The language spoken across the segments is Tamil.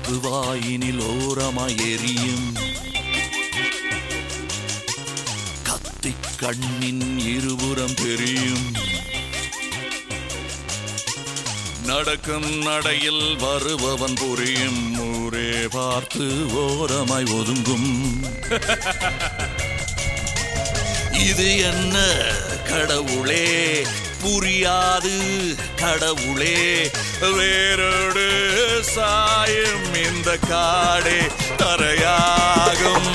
காத்து வாயினில் ஓரமாய் எரியும் கத்தி கண்ணின் இருபுறம் தெரியும் நடக்கும் நடையில் வருபவன் புரியும் ஊரே பார்த்து ஓரமாய் ஒதுங்கும் இது என்ன கடவுளே புரியாது கடவுளே வேரோடு சாயும் இந்த காடே தரையாகும்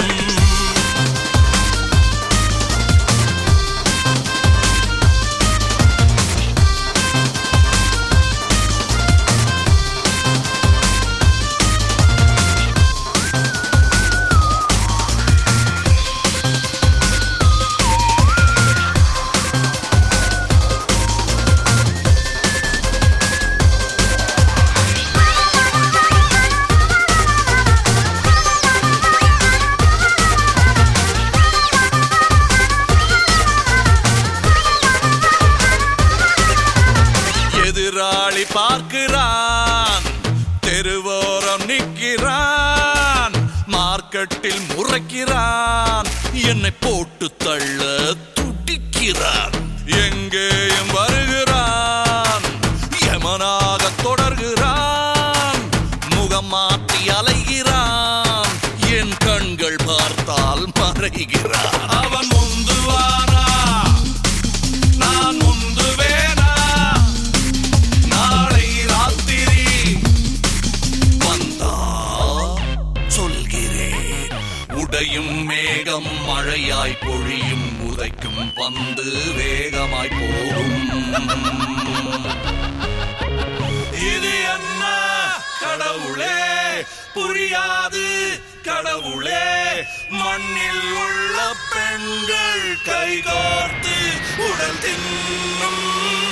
எதிராளி பார்க்கிறான் தெருவோரம் நிற்கிறான் மார்க்கெட்டில் முறைக்கிறான் என்னை போட்டு தள்ள துடிக்கிறான் எங்கேயும் வருகிறான் யமனாக தொடர்கிறான் முகம் மாற்றி அலைகிறான் என் கண்கள் பார்த்தால் மறைகிறான் அவன் முந்துவானா நான் முந்துவேனா நாளை ராத்திரி வந்தா சொல்கிறேன் உடையும் மேகம் மழையாய் பொழியும் உதைக்கும் பந்து வேகமாய் போகும் இது என்ன கடவுளே புரியாது கடவுளே மண்ணில் உள்ள பெண்கள் கைகோர்த்து உடல் தின்னும்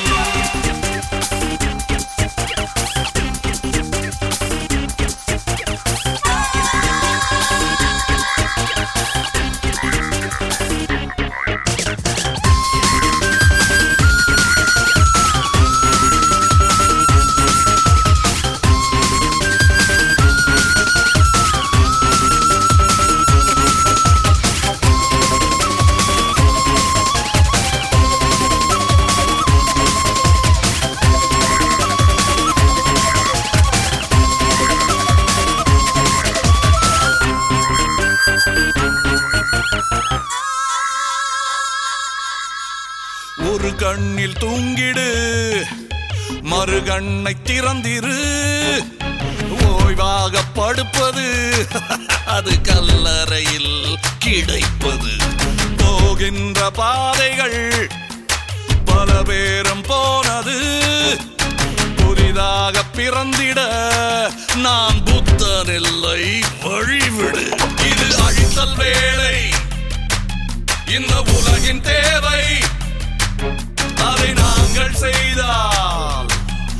ஒரு கண்ணில் தூங்கிடு மறு கண்ணை திறந்திரு ஓய்வாக படுப்பது அது கல்லறையில் கிடைப்பது போகின்ற பாதைகள் பல பேரும் போனது புதிதாக பிறந்திட நான் புத்தன் இல்லை வழிவிடு இது அழித்தல் வேலை இந்த உலகின் தேவை அதை நாங்கள் செய்தால்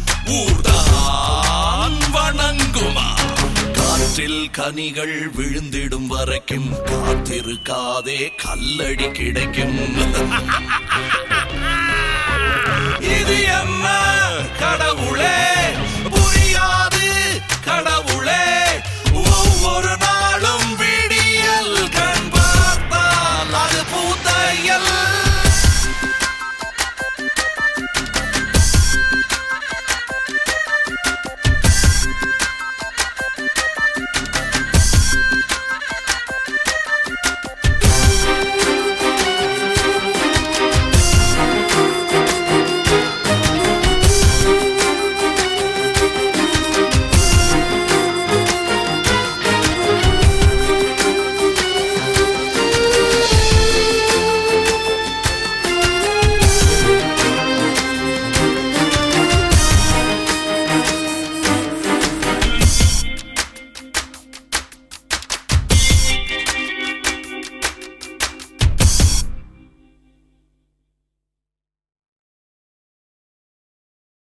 ஊர்தான் வணங்குமா காற்றில் கனிகள் விழுந்திடும் வரைக்கும் காத்திருக்காதே கல்லடி கிடைக்கும் இது